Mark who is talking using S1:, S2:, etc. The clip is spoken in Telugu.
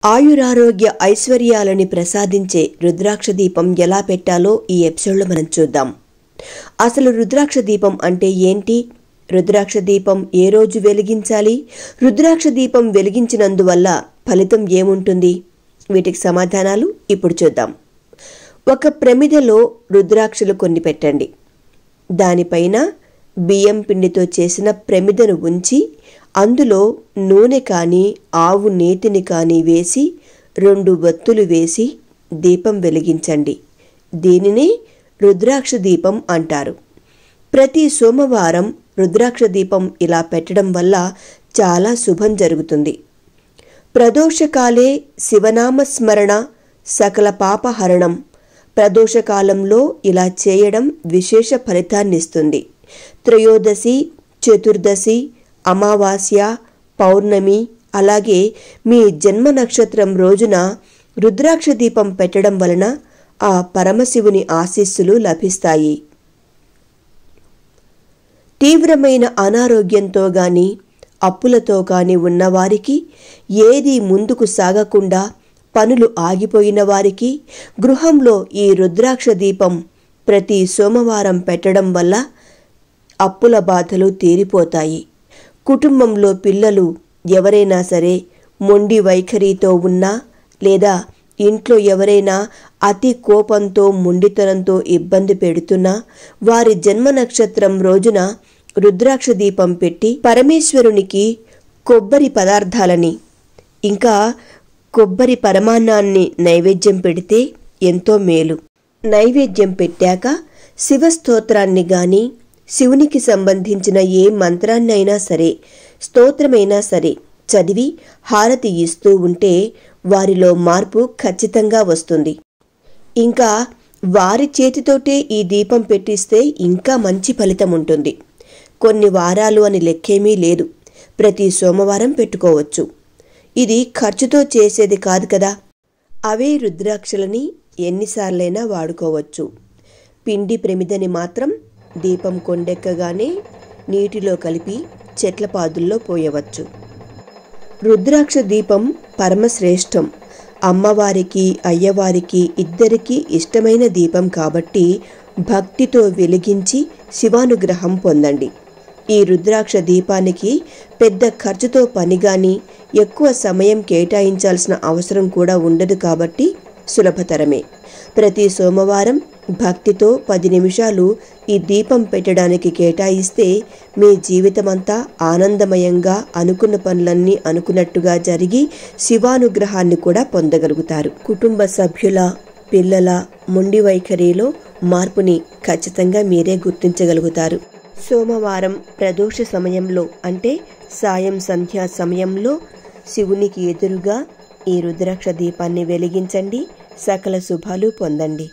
S1: ఆయురారోగ్య ఐశ్వర్యాలని ప్రసాదించే రుద్రాక్ష దీపం ఎలా పెట్టాలో ఈ ఎపిసోడ్లో మనం చూద్దాం అసలు రుద్రాక్ష దీపం అంటే ఏంటి రుద్రాక్ష దీపం ఏ రోజు వెలిగించాలి రుద్రాక్ష దీపం వెలిగించినందువల్ల ఫలితం ఏముంటుంది వీటికి సమాధానాలు ఇప్పుడు చూద్దాం ఒక ప్రమిదలో రుద్రాక్షలు కొన్ని పెట్టండి దానిపైన బియ్యం పిండితో చేసిన ప్రమిదను ఉంచి అందులో నూనె కానీ ఆవు నేతిని కానీ వేసి రెండు వత్తులు వేసి దీపం వెలిగించండి దీనినే రుద్రాక్ష దీపం అంటారు ప్రతి సోమవారం రుద్రాక్ష దీపం ఇలా పెట్టడం వల్ల చాలా శుభం జరుగుతుంది ప్రదోషకాలే శివనామ స్మరణ సకల పాపహరణం ప్రదోషకాలంలో ఇలా చేయడం విశేష ఫలితాన్నిస్తుంది త్రయోదశి చతుర్దశి అమావాస్య పౌర్ణమి అలాగే మీ జన్మ నక్షత్రం రోజున రుద్రాక్ష దీపం పెట్టడం వలన ఆ పరమశివుని ఆశీస్సులు లభిస్తాయి తీవ్రమైన అనారోగ్యంతో గాని అప్పులతో కాని ఉన్నవారికి ఏది ముందుకు సాగకుండా పనులు ఆగిపోయిన వారికి గృహంలో ఈ రుద్రాక్ష దీపం ప్రతి సోమవారం పెట్టడం వల్ల అప్పుల బాధలు తీరిపోతాయి కుటుంబంలో పిల్లలు ఎవరైనా సరే మొండి వైఖరితో ఉన్నా లేదా ఇంట్లో ఎవరైనా అతి కోపంతో మొండితనంతో ఇబ్బంది పెడుతున్నా వారి జన్మ నక్షత్రం రోజున రుద్రాక్ష దీపం పెట్టి పరమేశ్వరునికి కొబ్బరి పదార్థాలని ఇంకా కొబ్బరి పరమాన్నాన్ని నైవేద్యం పెడితే ఎంతో మేలు నైవేద్యం పెట్టాక శివస్తోత్రాన్ని గాని శివునికి సంబంధించిన ఏ మంత్రాన్నైనా సరే స్తోత్రమైనా సరే చదివి హారతి ఇస్తూ ఉంటే వారిలో మార్పు ఖచ్చితంగా వస్తుంది ఇంకా వారి చేతితోటే ఈ దీపం పెట్టిస్తే ఇంకా మంచి ఫలితం ఉంటుంది కొన్ని వారాలు అని లెక్కేమీ లేదు ప్రతి సోమవారం పెట్టుకోవచ్చు ఇది ఖర్చుతో చేసేది కాదు కదా అవే రుద్రాక్షలని ఎన్నిసార్లైనా వాడుకోవచ్చు పిండి ప్రమిదని మాత్రం దీపం కొండెక్కగానే నీటిలో కలిపి చెట్ల పాదుల్లో పోయవచ్చు రుద్రాక్ష దీపం పరమశ్రేష్టం అమ్మవారికి అయ్యవారికి ఇద్దరికీ ఇష్టమైన దీపం కాబట్టి భక్తితో వెలిగించి శివానుగ్రహం పొందండి ఈ రుద్రాక్ష దీపానికి పెద్ద ఖర్చుతో పని గాని ఎక్కువ సమయం కేటాయించాల్సిన అవసరం కూడా ఉండదు కాబట్టి సులభతరమే ప్రతి సోమవారం భక్తితో పది నిమిషాలు ఈ దీపం పెట్టడానికి కేటాయిస్తే మీ జీవితమంతా ఆనందమయంగా అనుకున్న పనులన్నీ అనుకున్నట్టుగా జరిగి శివానుగ్రహాన్ని కూడా పొందగలుగుతారు కుటుంబ సభ్యుల పిల్లల మొండి వైఖరిలో మార్పుని ఖచ్చితంగా మీరే గుర్తించగలుగుతారు సోమవారం ప్రదోష సమయంలో అంటే సాయం సంధ్యా సమయంలో శివునికి ఎదురుగా ఈ రుద్రాక్ష దీపాన్ని వెలిగించండి సకల శుభాలు పొందండి